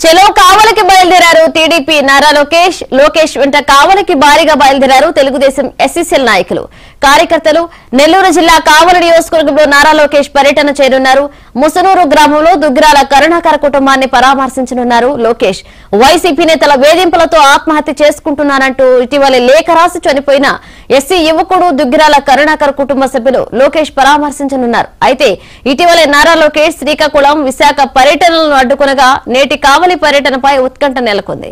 చెలో కావలికి బయలుదేరారు టీడీపీ నారా లోకేష్ లోకేష్ వెంట కావలికి భారీగా బయలుదేరారు తెలుగుదేశం ఎస్సీసీఎల్ నాయకులు కార్యకర్తలు నెల్లూరు జిల్లా కావలి నియోజకవర్గంలో నారా లోకేష్ పర్యటన చేయనున్నారు ముసనూరు గ్రామంలో దుగ్గిరాల కరుణాకర కుటుంబాన్ని పరామర్శించనున్నారు లోకేష్ వైసీపీ నేతల వేధింపులతో ఆత్మహత్య చేసుకుంటున్నారంటూ ఇటీవల లేఖ రాసి చనిపోయిన ఎస్సీ యువకుడు దుగ్గిరాల కరుణాకర్ కుటుంబ సభ్యులు లోకేష్ పరామర్శించనున్నారు అయితే ఇటీవలే నారా లోకేష్ శ్రీకాకుళం విశాఖ పర్యటనలను అడ్డుకొనగా నేటి కావలి పర్యటనపై ఉత్కంఠ నెలకొంది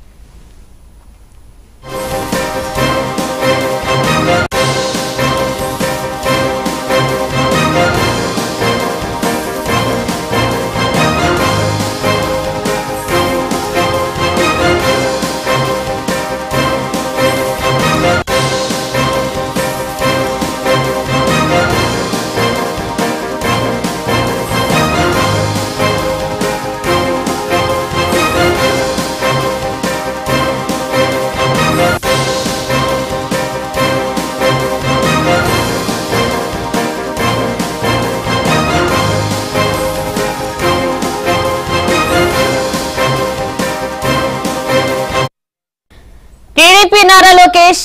టీడీపీ నారా లోకేష్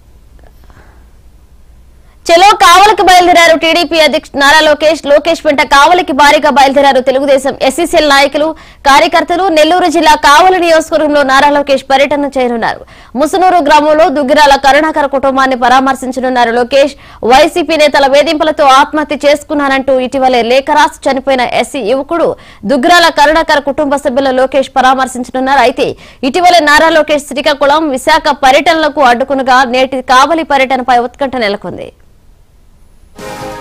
చెలో కావలికి బయలుదేరారు టీడీపీ అధ్యక్షుడు నారా లోకేష్ లోకేష్ వెంట కావలికి భారీగా బయలుదేరారు తెలుగుదేశం ఎస్సీసీఎల్ నాయకులు కార్యకర్తలు నెల్లూరు జిల్లా కావలి నియోజకవర్గంలో నారా లోకేష్ పర్యటన చేయనున్నారు ముసునూరు గ్రామంలో దుగ్గిరాల కరుణాకర కుటుంబాన్ని పరామర్శించనున్నారు లోకేష్ వైసీపీ నేతల వేధింపులతో ఆత్మహత్య చేసుకున్నానంటూ ఇటీవలే లేఖ రాసి చనిపోయిన ఎస్సీ యువకుడు దుగ్గిరాల కరుణాకర కుటుంబ సభ్యుల లోకేష్ పరామర్శించనున్నారు అయితే ఇటీవలే నారా లోకేష్ శ్రీకాకుళం విశాఖ పర్యటనలకు అడ్డుకునగా నేటి కావలి పర్యటనపై ఉత్కంఠ నెలకొంది